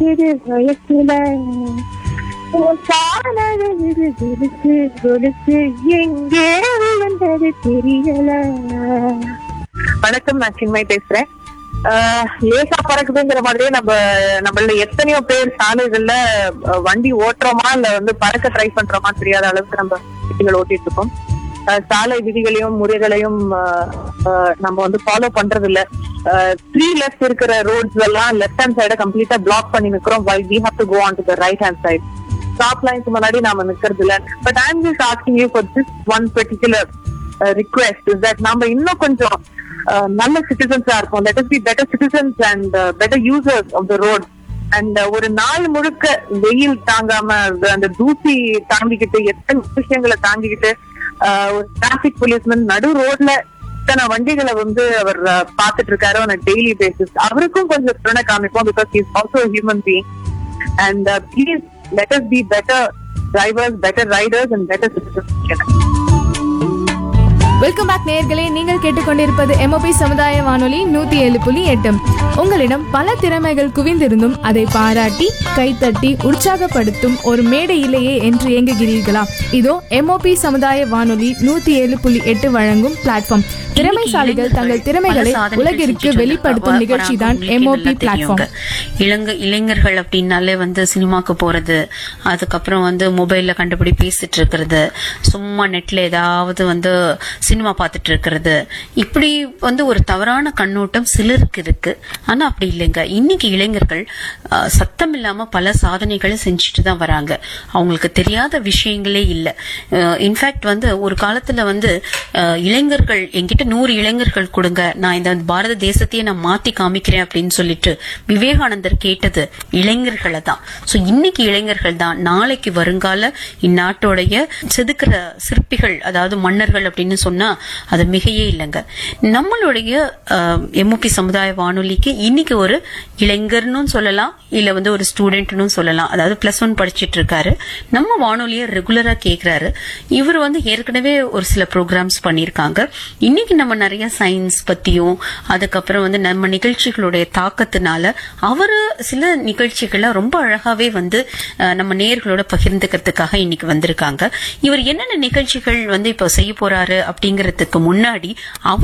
சிறு வயசுல உன் காலழகு கொலுசு கொலுசு எங்கே விழுந்தது தெரியல வணக்கம் நான் சின்மை பேசுறேன் ஆஹ் லேசா பறக்குதுங்கிற மாதிரியே நம்ம நம்மள எத்தனையோ பேர் சாலைகள்ல அஹ், வண்டி ஓட்டுறோமா இல்ல வந்து பறக்க ட்ரை பண்றோமா தெரியாத அளவுக்கு நம்ம வண்டிகள் ஓட்டிட்டு இருக்கோம் ஆஹ், சாலை விதிகளையும் முறைகளையும் ஆஹ், ஆஹ், நம்ம வந்து ஃபாலோ பண்றது இல்ல த்ரீ லெஃப்ட் இருக்கிற ரோட்ஸ் எல்லாம் லெஃப்ட் ஹேண்ட் சைட கம்ப்ளீட்டா பிளாக் பண்ணி நிக்கிறோம் why we have to go on to the right hand side stop லைன்க்கு முன்னாடி நாம நிக்கிறது இல்ல but I am just asking you for this one particular request is that நம்ம இன்னும் கொஞ்சம் uh, நல்ல சிட்டிசன்ஸா இருப்போம் let be better citizens and better users of the road and ஒரு நாள் முழுக்க வெயில் தாங்காம அந்த- அந்த தூசி தாங்கிக்கிட்டு எத்தனை விஷயங்களை தாங்கிக்கிட்டு uh, ஒரு டிராபிக் போலீஸ்மேன் நடு ரோட்ல இத்தனை வண்டிகளை வந்து அவர் uh, பார்த்துட்டு இருக்காரு on a டெய்லி பேசிஸ் அவருக்கும் கொஞ்சம் கருணை காமிப்போம் because is also human being and uh, please let us be better drivers, better riders, and better citizens. Welcome back நேயர்களே நீங்கள் கேட்டுக்கொண்டிருப்பது எம்ஓபி சமுதாய வானொலி நூத்தி ஏழு புள்ளி எட்டு உங்களிடம் பல திறமைகள் குவிந்திருந்தும் அதை பாராட்டி கைத்தட்டி உற்சாகப்படுத்தும் ஒரு மேடை இல்லையே என்று இயங்குகிறீர்களா இதோ எம்ஓபி சமுதாய வானொலி நூத்தி ஏழு புள்ளி எட்டு வழங்கும் பிளாட்ஃபார்ம் திறமைசாலிகள் தங்கள் திறமைகளை உலகிற்கு வெளிப்படுத்தும் நிகழ்ச்சி தான் எம்ஓபி பிளாட்ஃபார்ம் இளங்க இளைஞர்கள் அப்படின்னாலே வந்து சினிமாக்கு போறது அதுக்கப்புறம் வந்து மொபைல்ல கண்டுபிடி பேசிட்டு இருக்கிறது சும்மா நெட்ல ஏதாவது வந்து சினிமா பார்த்துட்டு இருக்கிறது இப்படி வந்து ஒரு தவறான கண்ணோட்டம் சிலருக்கு இருக்கு ஆனா அப்படி இல்லைங்க இன்னைக்கு இளைஞர்கள் அஹ், சத்தம் இல்லாம பல சாதனைகளை செஞ்சுட்டு தான் வராங்க அவங்களுக்கு தெரியாத விஷயங்களே இல்ல இன்ஃபேக்ட் வந்து ஒரு காலத்துல வந்து அஹ், இளைஞர்கள் என்கிட்ட நூறு இளைஞர்கள் கொடுங்க நான் இந்த பாரத தேசத்தையே நான் மாத்தி காமிக்கிறேன் அப்படின்னு சொல்லிட்டு விவேகானந்தர் கேட்டது இளைஞர்களை தான் சோ இன்னைக்கு இளைஞர்கள் தான் நாளைக்கு வருங்கால இந்நாட்டோடைய செதுக்கிற சிற்பிகள் அதாவது மன்னர்கள் அப்படின்னு சொன்னா அது மிகையே இல்லைங்க நம்மளுடைய எம்ஓபி சமுதாய வானொலிக்கு இன்னைக்கு ஒரு இளைஞர்னு சொல்லலாம் இல்ல வந்து ஒரு ஸ்டூடெண்ட்னு சொல்லலாம் அதாவது பிளஸ் ஒன் படிச்சிட்டு இருக்காரு நம்ம வானொலியை ரெகுலரா கேக்குறாரு இவர் வந்து ஏற்கனவே ஒரு சில ப்ரோக்ராம்ஸ் பண்ணியிருக்காங்க இன்னைக்கு நம்ம நிறைய சயின்ஸ் பத்தியும் அதுக்கப்புறம் வந்து நம்ம நிகழ்ச்சிகளுடைய தாக்கத்தினால அவரு சில நிகழ்ச்சிகளை ரொம்ப அழகாவே வந்து அஹ், நம்ம நேர்களோட பகிர்ந்துக்கிறதுக்காக இன்னைக்கு வந்திருக்காங்க இவர் என்னென்ன நிகழ்ச்சிகள் வந்து இப்ப செய்ய போறாரு அப்படிங்கறதுக்கு முன்னாடி அவர்